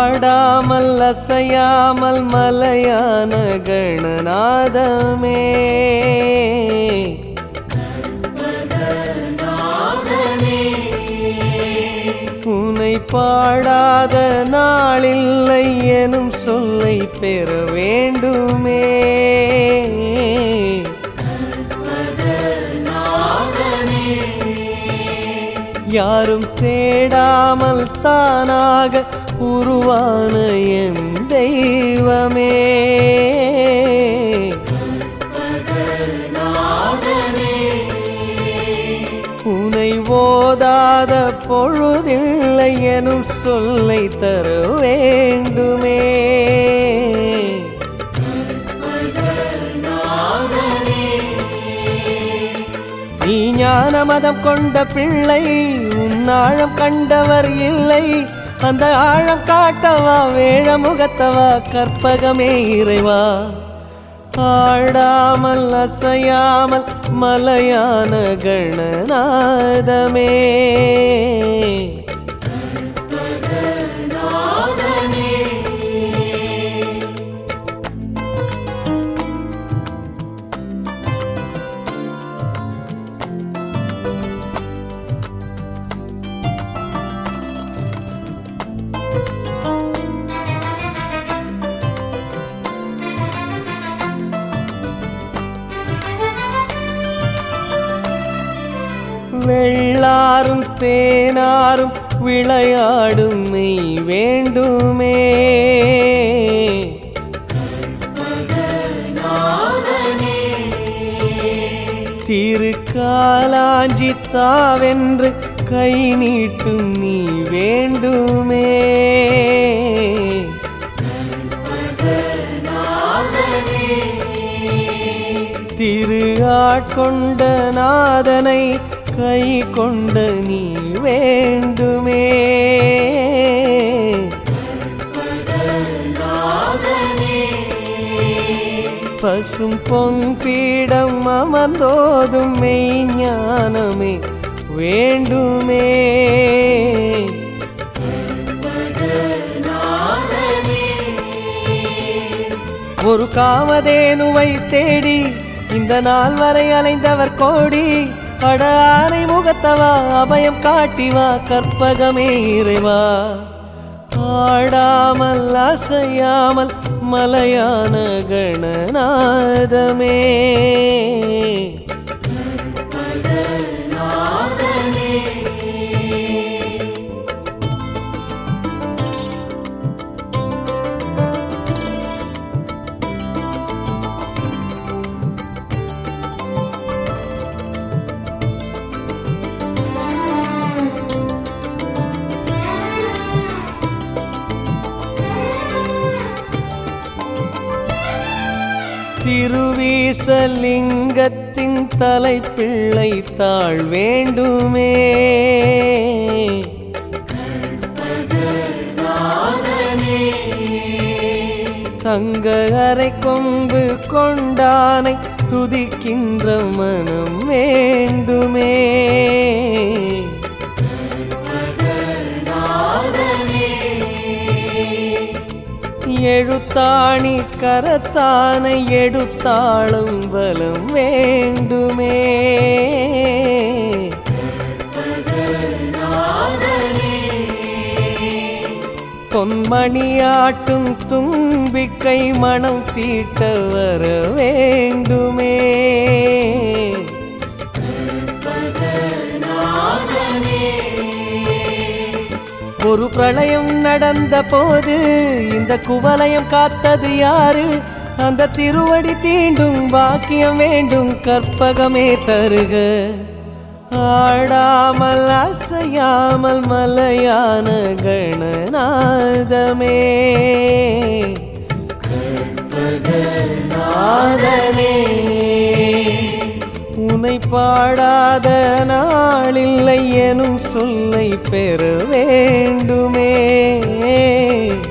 ஆடாமல் அசையாமல் மலையான கணநாதமே உனை பாடாத நாளில்லை எனும் சொல்லை பெற வேண்டுமே யாரும் தேடாமல் தானாக உருவான என் தெய்வமே உனை ஓதாத பொழுதில்லை எனும் சொல்லை தர வேண்டுமே நீ ஞான மதம் கொண்ட பிள்ளை உன் ஆழம் கண்டவர் இல்லை அந்த ஆழம் காட்டவா வேழ முகத்தவா கற்பகமே இறைவா ஆடாமல் அசையாமல் மலையான கணநாதமே வெள்ளாரும் தேனாரும் விளையாடும் மெய் வேண்டுமே திருக்காலாஞ்சி தாவென்று கை நீட்டும் நீ வேண்டுமே திரு ஆட்கொண்ட நாதனை கை கொண்ட நீ வேண்டுமே பசும் பொன் பீடம் அமர்ந்தோதும் மெய்ஞானமே வேண்டுமே ஒரு காமதேனுவை தேடி இந்த நாள் வரை அலைந்தவர் கோடி அட ஆனை முகத்தவா அபயம் காட்டிவா கற்பகமே இறைவா ஆடாமல் அசையாமல் மலையான கணநாதமே திருவீசலிங்கத்தின் தலைப்பிள்ளை தாழ் வேண்டுமே தங்க அரை கொம்பு கொண்டானை துதிக்கின்ற மனம் வேண்டுமே எழுத்தாணி கரத்தானை எடுத்தாளும் பலம் வேண்டுமே பொன்மணியாட்டும் தும்பிக்கை மனம் தீட்ட வர வேண்டுமே ஒரு பிரளயம் நடந்த போது இந்த குவலயம் காத்தது யாரு அந்த திருவடி தீண்டும் பாக்கியம் வேண்டும் கற்பகமே தருக ஆடாமல் அசையாமல் மலையான கணநாதமே நாதனே உனை பாடாத நாளில்லை எனும் சொல்லை பெற வேண்டுமே